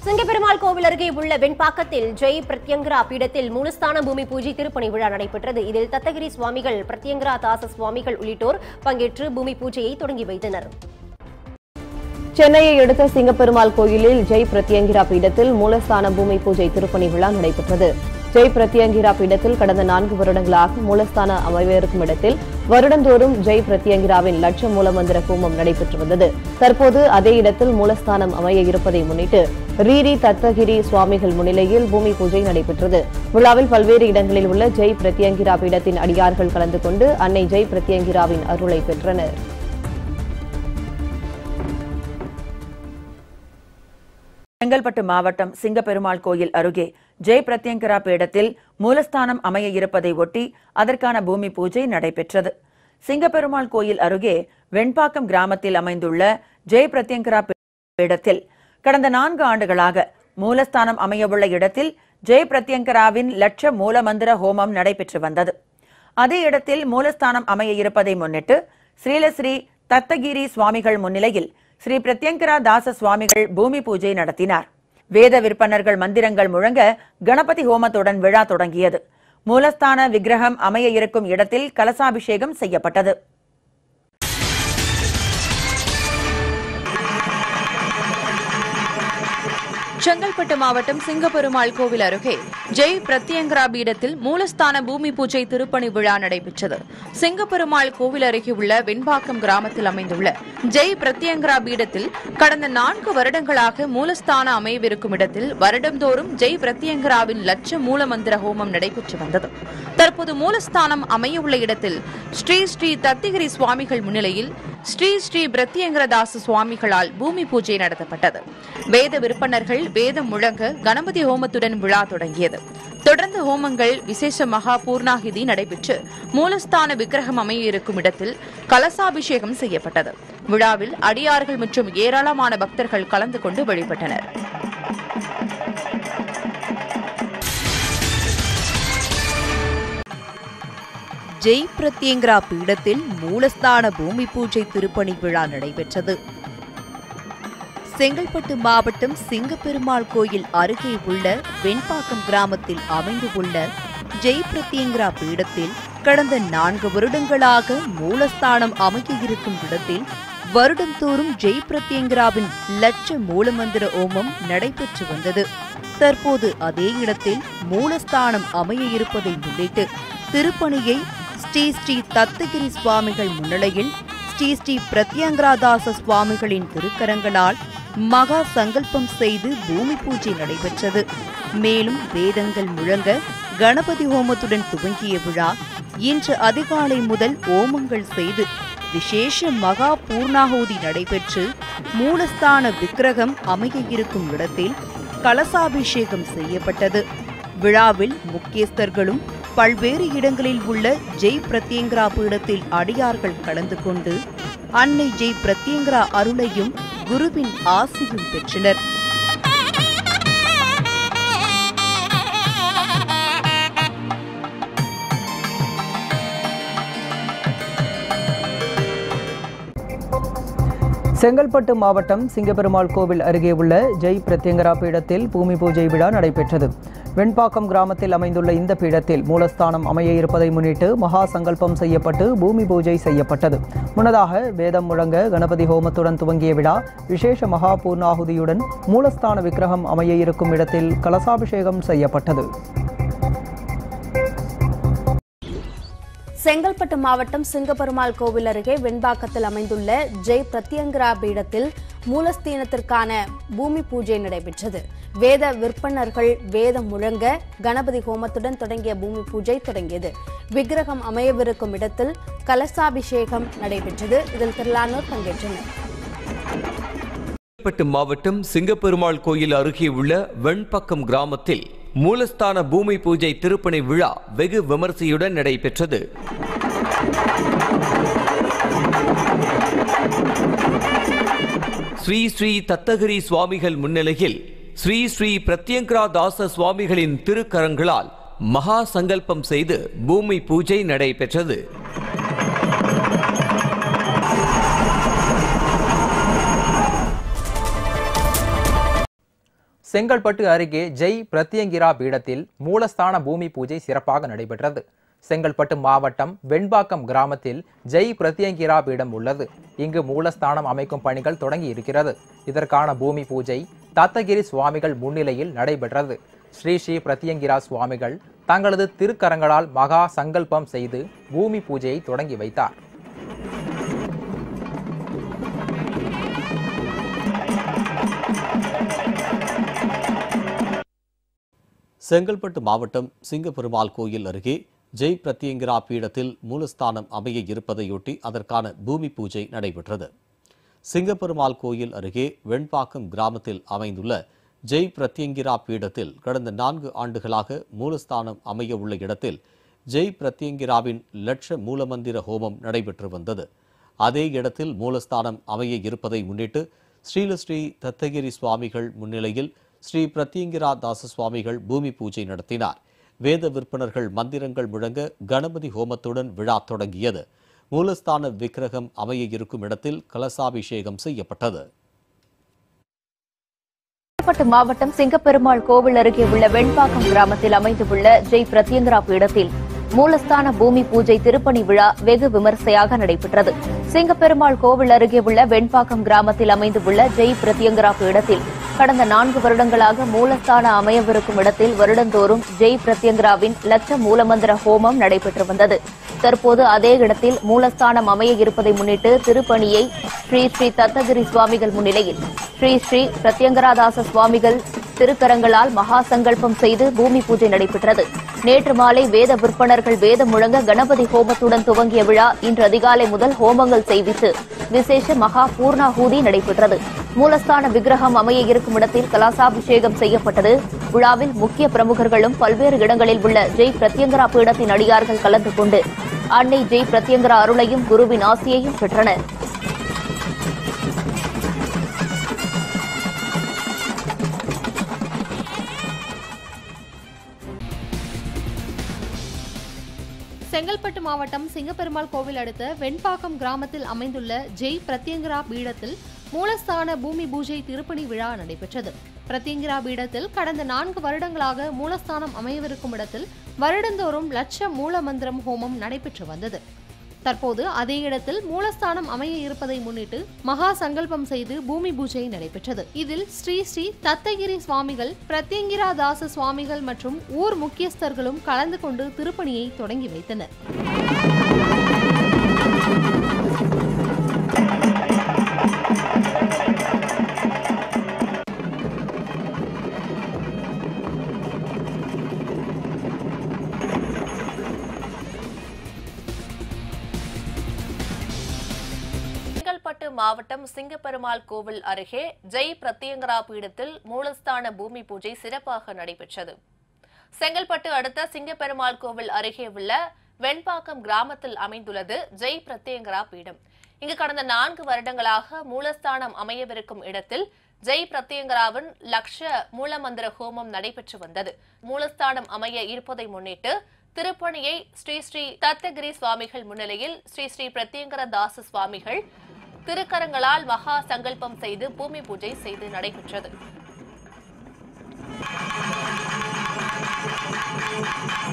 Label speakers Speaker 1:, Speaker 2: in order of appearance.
Speaker 1: சிங்கப்பெருமாள் கோவில் அருகே உள்ள வெண்பாக்கத்தில் ஜெய் பிரத்யங்கரா பீடத்தில் மூலஸ்தான பூமி பூஜை திருப்பணி விழா நடைபெற்றது இதில் தத்தகிரி சுவாமிகள் பிரத்யங்கரா தாச சுவாமிகள் உள்ளிட்டோர் பங்கேற்று பூமி பூஜையை தொடங்கி வைத்தனர்
Speaker 2: சென்னையை அடுத்த சிங்கப்பெருமாள் கோயிலில் ஜெய் பிரத்யங்கிரா பீடத்தில் மூலஸ்தான பூமி பூஜை திருப்பணி விழா நடைபெற்றது ஜெய் பிரத்யங்கிரா பீடத்தில் கடந்த நான்கு வருடங்களாக மூலஸ்தான அமைவிருக்கும் இடத்தில் வருடந்தோறும் ஜெய் பிரத்யங்கிராவின் லட்ச மூலமந்திர ஹோமம் நடைபெற்று வந்தது தற்போது அதே இடத்தில் மூலஸ்தானம் அமைய இருப்பதை முன்னிட்டு ரீரி தத்தகிரி சுவாமிகள் முன்னிலையில் பூமி பூஜை நடைபெற்றது விழாவில் பல்வேறு இடங்களில் உள்ள ஜெய் பிரத்யங்கிரா பீடத்தின் அடியார்கள் கலந்து கொண்டு அன்னை ஜெய் பிரத்யங்கிராவின் அருளை பெற்றனர்
Speaker 3: செங்கல்பட்டு மாவட்டம் சிங்கப்பெருமாள் கோயில் அருகே ஜெய் பிரத்யங்கரா பீடத்தில் மூலஸ்தானம் அமைய இருப்பதை ஒட்டி அதற்கான பூமி பூஜை நடைபெற்றது சிங்கப்பெருமாள் கோயில் அருகே வெண்பாக்கம் கிராமத்தில் அமைந்துள்ள ஜெய் பிரத்யங்கரா பீடத்தில் கடந்த நான்கு ஆண்டுகளாக மூலஸ்தானம் அமையவுள்ள இடத்தில் ஜெய் பிரத்யங்கராவின் லட்ச மூலமந்திர ஹோமம் நடைபெற்று வந்தது அதே இடத்தில் மூலஸ்தானம் அமைய இருப்பதை முன்னிட்டு ஸ்ரீலஸ்ரீ தத்தகிரி சுவாமிகள் முன்னிலையில் ஸ்ரீ பிரத்யங்கரா தாச சுவாமிகள் பூமி பூஜை நடத்தினார் வேத விற்பனர்கள் மந்திரங்கள் முழங்க கணபதி ஹோமத்துடன் விழா தொடங்கியது மூலஸ்தான விக்கிரகம் அமைய இருக்கும் இடத்தில் கலசாபிஷேகம் செய்யப்பட்டது
Speaker 4: செங்கல்பட்டு மாவட்டம் சிங்கப்பெருமாள் கோவில் அருகே ஜெய் பிரத்யங்கரா பீடத்தில் மூலஸ்தான பூமி பூஜை திருப்பணி விழா நடைபெற்றது சிங்கப்பெருமாள் கோவில் அருகே உள்ள வெண்பாக்கம் கிராமத்தில் அமைந்துள்ள ஜெய் பிரத்யங்கரா பீடத்தில் கடந்த நான்கு வருடங்களாக மூலஸ்தான அமையவிருக்கும் இடத்தில் வருடந்தோறும் ஜெய் பிரத்யங்கராவின் லட்ச மூலமந்திர ஹோமம் நடைபெற்று வந்தது தற்போது மூலஸ்தானம் அமையவுள்ள இடத்தில் ஸ்ரீ ஸ்ரீ தத்திகிரி சுவாமிகள் முன்னிலையில் ஸ்ரீ ஸ்ரீ பிரத்யங்கரதாச சுவாமிகளால் பூமி பூஜை நடத்தப்பட்டது வேத விற்பனர்கள் வேதம் முழங்க கணபதி ஹோமத்துடன் விழா தொடங்கியது தொடர்ந்து ஹோமங்கள் விசேஷ மகா பூர்ணாகிதி நடைபெற்று மூலஸ்தான விக்கிரகம் அமைய இருக்கும் இடத்தில் கலசாபிஷேகம் செய்யப்பட்டது விழாவில் அடியார்கள் மற்றும் ஏராளமான பக்தர்கள் கலந்து கொண்டு வழிபட்டனர்
Speaker 5: ஜெய் பிரத்யங்கரா பீடத்தில் மூலஸ்தான பூமி பூஜை திருப்பணி விழா நடைபெற்றது செங்கல்பட்டு மாவட்டம் சிங்கப்பெருமாள் கோயில் அருகே உள்ள வெண்பாக்கம் கிராமத்தில் அமைந்துள்ள ஜெய் பிரத்யங்கரா பீடத்தில் கடந்த நான்கு வருடங்களாக மூலஸ்தானம் அமைய இருக்கும் இடத்தில் வருடந்தோறும் ஜெய் பிரத்யங்கராவின் லட்ச மூலமந்திர ஓமம் நடைபெற்று வந்தது தற்போது அதே இடத்தில் மூலஸ்தானம் அமைய இருப்பதை முன்னிட்டு திருப்பணியை ஸ்ரீ ஸ்ரீ தத்தகிரி சுவாமிகள் முன்னிலையில் ஸ்ரீ ஸ்ரீ பிரத்யங்கராதாச சுவாமிகளின் திருக்கரங்களால் மகா சங்கல்பம் செய்து பூமி பூஜை நடைபெற்றது மேலும் வேதங்கள் முழங்க கணபதி ஹோமத்துடன் துவங்கிய விழா இன்று அதிகாலை முதல் ஓமங்கள் செய்து விசேஷ மகா பூர்ணாகூதி நடைபெற்று மூலஸ்தான விக்கிரகம் அமைய இருக்கும் இடத்தில் கலசாபிஷேகம் செய்யப்பட்டது விழாவில் முக்கியஸ்தர்களும் பல்வேறு இடங்களில் உள்ள ஜெய் பிரத்யங்கரா பீடத்தில் அடியார்கள் கலந்து கொண்டு அன்னை ஜெய் பிரத்யங்கரா அருளையும் குருவின் ஆசியும் பெற்றனர்
Speaker 6: செங்கல்பட்டு மாவட்டம் சிங்கப்பெருமாள் கோவில் அருகே உள்ள ஜெய் பிரத்யங்கரா பீடத்தில் பூமி பூஜை விழா நடைபெற்றது வெண்பாக்கம் கிராமத்தில் அமைந்துள்ள இந்த பீடத்தில் மூலஸ்தானம் அமைய இருப்பதை முன்னிட்டு மகா சங்கல்பம் செய்யப்பட்டு பூமி பூஜை செய்யப்பட்டது முன்னதாக வேதம் முழங்க கணபதி ஹோமத்துடன் துவங்கிய விழா விசேஷ மகா பூர்ணாகுதியுடன் மூலஸ்தான விக்கிரகம் அமைய இருக்கும் இடத்தில் கலசாபிஷேகம் செய்யப்பட்டது
Speaker 7: செங்கல்பட்டு மாவட்டம் சிங்கப்பெருமாள் கோவில் அருகே வெண்பாக்கத்தில் அமைந்துள்ள ஜெய் பிரத்யங்கரா பீடத்தில் மூலஸ்தீனத்திற்கான பூமி பூஜை நடைபெற்றது வேத விற்பனர்கள் வேதம் முழங்க கணபதி ஹோமத்துடன் தொடங்கிய பூமி பூஜை தொடங்கியது விக்கிரகம் அமையவிருக்கும் இடத்தில் கலசாபிஷேகம் நடைபெற்றது இதில் திரளானோர் பங்கேற்றனர்
Speaker 8: செங்கல்பட்டு மாவட்டம் சிங்கப்பெருமாள் கோயில் அருகே உள்ள வெண்பக்கம் கிராமத்தில் மூலஸ்தான பூமி பூஜை திருப்பணி விழா வெகு விமர்சையுடன் நடைபெற்றது ஸ்ரீ ஸ்ரீ தத்தகிரி சுவாமிகள் முன்னிலையில் ஸ்ரீ ஸ்ரீ பிரத்யங்கரா தாச சுவாமிகளின் திருக்கரங்களால் மகா சங்கல்பம் செய்து பூமி பூஜை நடைபெற்றது
Speaker 9: செங்கல்பட்டு அருகே ஜெய் பிரத்யங்கிரா பீடத்தில் மூலஸ்தான பூமி பூஜை சிறப்பாக நடைபெற்றது செங்கல்பட்டு மாவட்டம் வெண்பாக்கம் கிராமத்தில் ஜெய் பிரத்யங்கிரா பீடம் உள்ளது இங்கு மூலஸ்தானம் அமைக்கும் பணிகள் தொடங்கி இருக்கிறது இதற்கான பூமி பூஜை தத்தகிரி சுவாமிகள் முன்னிலையில் நடைபெற்றது ஸ்ரீ ஸ்ரீ பிரத்யங்கிரா சுவாமிகள் தங்களது திருக்கரங்களால் மகா சங்கல்பம் செய்து பூமி பூஜையை தொடங்கி வைத்தார்
Speaker 10: செங்கல்பட்டு மாவட்டம் சிங்கப்பெருமாள் கோயில் அருகே ஜெய் பிரத்யங்கிரா பீடத்தில் மூலஸ்தானம் அமைய இருப்பதையொட்டி அதற்கான பூமி பூஜை நடைபெற்றது சிங்கப்பெருமாள் கோயில் அருகே வெண்பாக்கம் கிராமத்தில் அமைந்துள்ள ஜெய் பிரத்யங்கிரா பீடத்தில் கடந்த நான்கு ஆண்டுகளாக மூலஸ்தானம் அமைய உள்ள இடத்தில் ஜெய் பிரத்யங்கிராவின் லட்ச மூலமந்திர ஹோமம் நடைபெற்று வந்தது அதே இடத்தில் மூலஸ்தானம் அமைய இருப்பதை முன்னிட்டு ஸ்ரீலஸ்ரீ தத்தகிரி சுவாமிகள் முன்னிலையில் ஸ்ரீ பிரத்யங்கிரா தாச சுவாமிகள் பூமி பூஜை நடத்தினார் வேத விற்பனர்கள் மந்திரங்கள் முழங்க கணபதி ஹோமத்துடன் விழா தொடங்கியது மூலஸ்தான விக்கிரகம் அமைய இருக்கும் இடத்தில் கலசாபிஷேகம் செய்யப்பட்டது
Speaker 11: செங்கல்பட்டு மாவட்டம் சிங்கப்பெருமாள் கோவில் அருகே உள்ள வெண்பாக்கம் கிராமத்தில் அமைந்துள்ள ஜெய் பிரத்யங்கரா பீடத்தில் மூலஸ்தான பூமி பூஜை திருப்பணி விழா வெகு விமரிசையாக நடைபெற்றது சிங்கப்பெருமாள் கோவில் அருகே உள்ள வெண்பாக்கம் கிராமத்தில் அமைந்துள்ள ஜெய் பிரத்யங்கரா பீடத்தில் கடந்த நான்கு வருடங்களாக மூலஸ்தான அமையவிருக்கும் இடத்தில் வருடந்தோறும் ஜெய் பிரத்யங்கராவின் லட்ச மூலமந்திர ஹோமம் நடைபெற்று வந்தது தற்போது அதே இடத்தில் மூலஸ்தானம் அமைய இருப்பதை முன்னிட்டு திருப்பணியை ஸ்ரீ ஸ்ரீ தத்தகிரி சுவாமிகள் முன்னிலையில் ஸ்ரீ ஸ்ரீ பிரத்யங்கராதாச சுவாமிகள் திருக்கரங்களால் மகா சங்கல்பம் செய்து பூமி பூஜை நடைபெற்றது நேற்று மாலை வேத விற்பனர்கள் வேதம் முழங்க கணபதி ஹோமத்துடன் துவங்கிய விழா இன்று அதிகாலை முதல் ஹோமங்கள் செய்வித்து விசேஷ மகா பூர்ணாகூதி நடைபெற்றது மூலஸ்தான விக்கிரகம் அமைய இருக்கும் இடத்தில் கலாசாபிஷேகம் செய்யப்பட்டது விழாவில் முக்கிய பிரமுகர்களும் பல்வேறு இடங்களில் உள்ள ஜெய் பிரத்யங்கரா பீடத்தின் அடியார்கள் கலந்து கொண்டு அன்னை ஜெய் பிரத்யங்கரா அருளையும் குருவின் ஆசியையும் பெற்றனர்
Speaker 12: செங்கல்பட்டு மாவட்டம் சிங்கப்பெருமாள் கோவில் அடுத்த வெண்பாக்கம் கிராமத்தில் அமைந்துள்ள ஜெய் பிரத்யங்கரா பீடத்தில் மூலஸ்தான பூமி பூஜை திருப்பணி விழா நடைபெற்றது பிரத்யங்கிரா பீடத்தில் கடந்த நான்கு வருடங்களாக மூலஸ்தானம் அமையவிருக்கும் இடத்தில் வருடந்தோறும் லட்ச மூல மந்திரம் ஹோமம் நடைபெற்று வந்தது தற்போது அதே இடத்தில் மூலஸ்தானம் அமைய இருப்பதை முன்னிட்டு மகா சங்கல்பம் செய்து பூமி பூஜை நடைபெற்றது இதில் ஸ்ரீ ஸ்ரீ தத்தகிரி சுவாமிகள் பிரத்யங்கிரா தாச சுவாமிகள் மற்றும் ஊர் முக்கியஸ்தர்களும் கலந்து கொண்டு திருப்பணியை தொடங்கி வைத்தனர்
Speaker 13: செங்கல்பட்டு மாவட்டம் சிங்கப்பெருமாள் கோவில் அருகே ஜெய் பிரத்யங்கரா பீடத்தில் மூலஸ்தான பூமி பூஜை சிறப்பாக நடைபெற்றது செங்கல்பட்டு அடுத்த சிங்கப்பெருமாள் கோவில் அருகே உள்ள வெண்பாக்கம் கிராமத்தில் அமைந்துள்ளது ஜெய் பிரத்யங்கரா பீடம் இங்கு கடந்த நான்கு வருடங்களாக மூலஸ்தானம் அமையவிருக்கும் இடத்தில் ஜெய் பிரத்யங்கராவின் லக்ஷ மூலமந்திர ஹோமம் நடைபெற்று வந்தது மூலஸ்தானம் அமைய இருப்பதை முன்னிட்டு திருப்பணியை ஸ்ரீ ஸ்ரீ தத்தகிரி சுவாமிகள் முன்னிலையில் ஸ்ரீ ஸ்ரீ பிரத்யங்கர தாச சுவாமிகள் திருக்கரங்களால் மகா சங்கல்பம் செய்து பூமி பூஜை செய்து நடைபெற்றது